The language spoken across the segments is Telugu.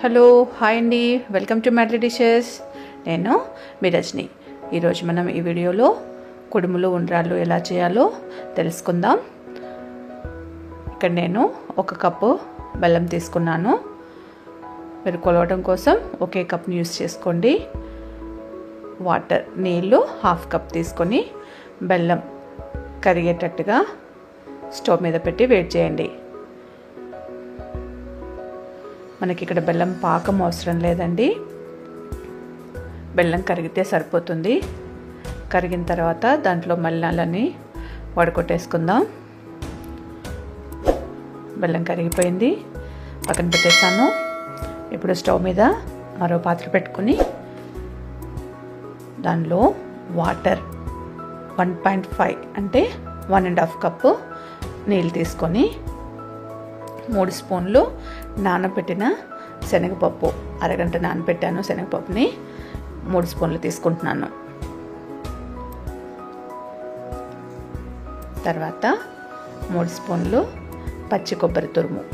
హలో హాయ్ అండి వెల్కమ్ టు మ్యాడ్లీ డిషెస్ నేను మీ రజని ఈరోజు మనం ఈ వీడియోలో కుడుములు ఉండ్రాళ్ళు ఎలా చేయాలో తెలుసుకుందాం ఇక్కడ నేను ఒక కప్పు బెల్లం తీసుకున్నాను మీరు కొలవడం కోసం ఒకే కప్ని యూస్ చేసుకోండి వాటర్ నీళ్ళు హాఫ్ కప్ తీసుకొని బెల్లం కరిగేటట్టుగా స్టవ్ మీద పెట్టి వేడి చేయండి మనకి ఇక్కడ బెల్లం పాకం అవసరం లేదండి బెల్లం కరిగితే సరిపోతుంది కరిగిన తర్వాత దాంట్లో మలినాలని వడకొట్టేసుకుందాం బెల్లం కరిగిపోయింది పక్కన పెట్టేసాను ఇప్పుడు స్టవ్ మీద మరో పాత్ర పెట్టుకుని దానిలో వాటర్ వన్ పాయింట్ ఫైవ్ అంటే వన్ అండ్ హాఫ్ కప్పు నీళ్ళు తీసుకొని మూడు స్పూన్లు నానబెట్టిన శనగపప్పు అరగంట నానబెట్టాను శనగపప్పుని మూడు స్పూన్లు తీసుకుంటున్నాను తర్వాత మూడు స్పూన్లు పచ్చి కొబ్బరి తురుము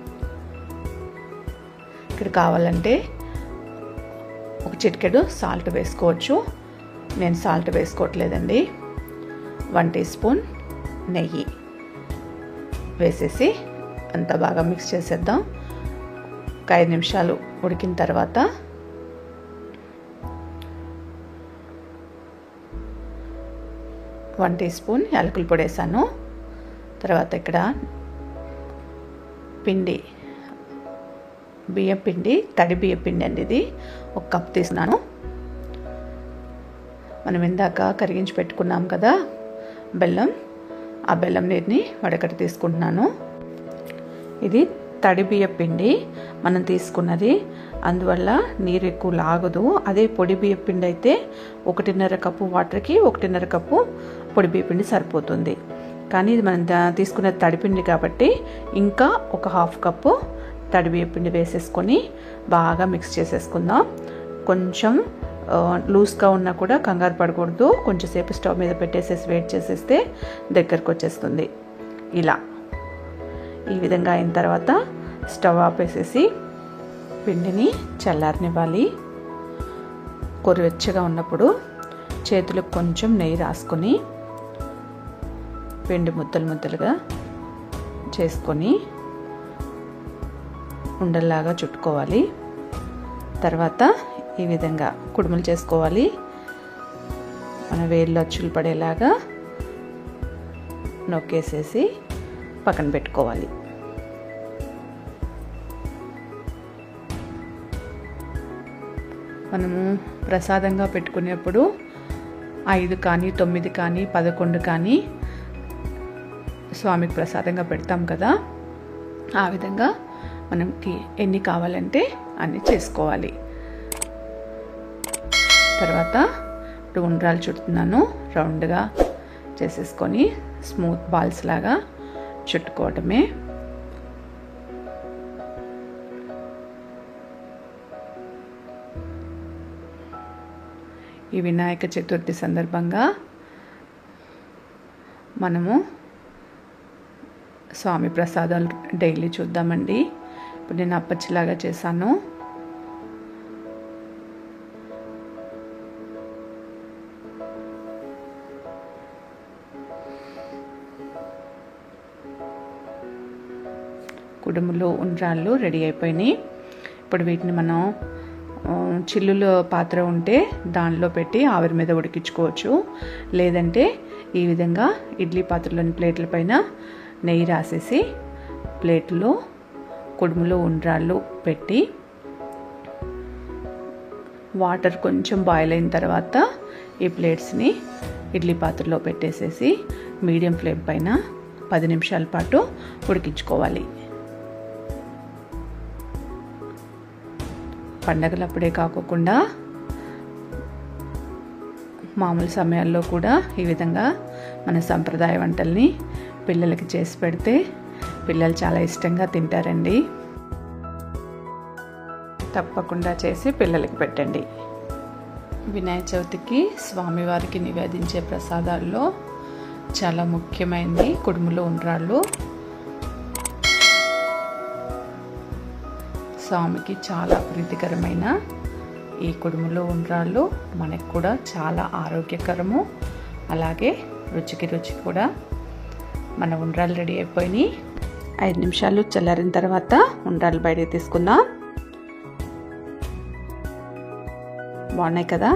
ఇక్కడ కావాలంటే ఒక చిటికెడు సాల్ట్ వేసుకోవచ్చు నేను సాల్ట్ వేసుకోవట్లేదండి వన్ టీ స్పూన్ నెయ్యి వేసేసి అంతా బాగా మిక్స్ చేసేద్దాం ఒక ఐదు నిమిషాలు ఉడికిన తర్వాత వన్ టీ స్పూన్ యాలకుల పొడి వేసాను తర్వాత ఇక్కడ పిండి బియ్యం పిండి తడి బియ్యం పిండి అండి ఇది ఒక కప్ తీసుకున్నాను మనం ఇందాక కరిగించి పెట్టుకున్నాం కదా బెల్లం ఆ బెల్లం నీటిని వడకట్టి తీసుకుంటున్నాను ఇది తడి బియ్య పిండి మనం తీసుకున్నది అందువల్ల నీరు ఎక్కువ లాగదు అదే పొడి బియ్య పిండి అయితే ఒకటిన్నర కప్పు వాటర్కి ఒకటిన్నర కప్పు పొడి బియ్య పిండి సరిపోతుంది కానీ ఇది మనం తీసుకున్న తడిపిండి కాబట్టి ఇంకా ఒక హాఫ్ కప్పు తడి బియ్య పిండి వేసేసుకొని బాగా మిక్స్ చేసేసుకుందాం కొంచెం లూజ్గా ఉన్నా కూడా కంగారు పడకూడదు కొంచెంసేపు స్టవ్ మీద పెట్టేసేసి వెయిట్ చేసేస్తే దగ్గరకు వచ్చేస్తుంది ఇలా ఈ విధంగా అయిన తర్వాత స్టవ్ ఆపేసేసి పిండిని చల్లారనివ్వాలి కొరివెచ్చగా ఉన్నప్పుడు చేతులకు కొంచెం నెయ్యి రాసుకొని పిండి ముద్దలు ముద్దలుగా చేసుకొని ఉండల్లాగా చుట్టుకోవాలి తర్వాత ఈ విధంగా కుడుములు చేసుకోవాలి మన వేళ్ళు అచ్చులు పడేలాగా నొక్కేసేసి పక్కన పెట్టుకోవాలి మనము ప్రసాదంగా పెట్టుకునేప్పుడు ఐదు కానీ తొమ్మిది కానీ పదకొండు కానీ స్వామికి ప్రసాదంగా పెడతాం కదా ఆ విధంగా మనకి ఎన్ని కావాలంటే అన్ని చేసుకోవాలి తర్వాత ఇప్పుడు ఉండ్రాలు చుడుతున్నాను రౌండ్గా చేసేసుకొని స్మూత్ బాల్స్ లాగా చుట్టుకోవటమే ఈ వినాయక చతుర్థి సందర్భంగా మనము స్వామి ప్రసాదాలు డైలీ చూద్దామండి ఇప్పుడు నేను అప్పచ్చిలాగా చేశాను కుడుములు ఉండ్రాళ్ళు రెడీ అయిపోయినాయి ఇప్పుడు వీటిని మనం చిల్లుల పాత్ర ఉంటే దానిలో పెట్టి ఆవిరి మీద ఉడికించుకోవచ్చు లేదంటే ఈ విధంగా ఇడ్లీ పాత్రలోని ప్లేట్ల పైన నెయ్యి రాసేసి ప్లేట్లో కుడుములు ఉండ్రాళ్ళు పెట్టి వాటర్ కొంచెం బాయిల్ అయిన తర్వాత ఈ ప్లేట్స్ని ఇడ్లీ పాత్రలో పెట్టేసేసి మీడియం ఫ్లేమ్ పైన పది నిమిషాల పాటు ఉడికించుకోవాలి పండగలప్పుడే కాకుండా మామూలు సమయాల్లో కూడా ఈ విధంగా మన సంప్రదాయ వంటల్ని పిల్లలకి చేసి పెడితే పిల్లలు చాలా ఇష్టంగా తింటారండి తప్పకుండా చేసి పిల్లలకి పెట్టండి వినాయక చవితికి స్వామివారికి నివేదించే ప్రసాదాల్లో చాలా ముఖ్యమైనది కుడుములు ఉండ్రాళ్ళు స్వామికి చాలా ప్రీతికరమైన ఈ కుడుములో ఉండ్రాళ్ళు మనకు కూడా చాలా ఆరోగ్యకరము అలాగే రుచికి రుచి కూడా మన ఉండ్రాలు రెడీ అయిపోయినాయి ఐదు నిమిషాలు చల్లారిన తర్వాత ఉండ్రాలు బయటకు తీసుకుందాం బాగున్నాయి కదా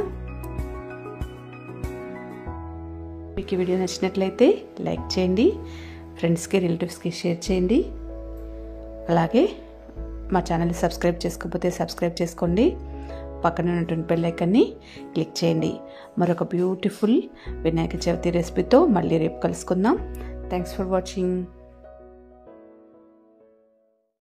మీకు ఈ వీడియో నచ్చినట్లయితే లైక్ చేయండి ఫ్రెండ్స్కి రిలేటివ్స్కి షేర్ చేయండి అలాగే మా ఛానల్ని సబ్స్క్రైబ్ చేసుకోకపోతే సబ్స్క్రైబ్ చేసుకోండి పక్కన ఉన్నటువంటి బెల్ ఐకన్ని క్లిక్ చేయండి మరొక బ్యూటిఫుల్ వినాయక చవితి రెసిపీతో మళ్ళీ రేపు కలుసుకుందాం థ్యాంక్స్ ఫర్ వాచింగ్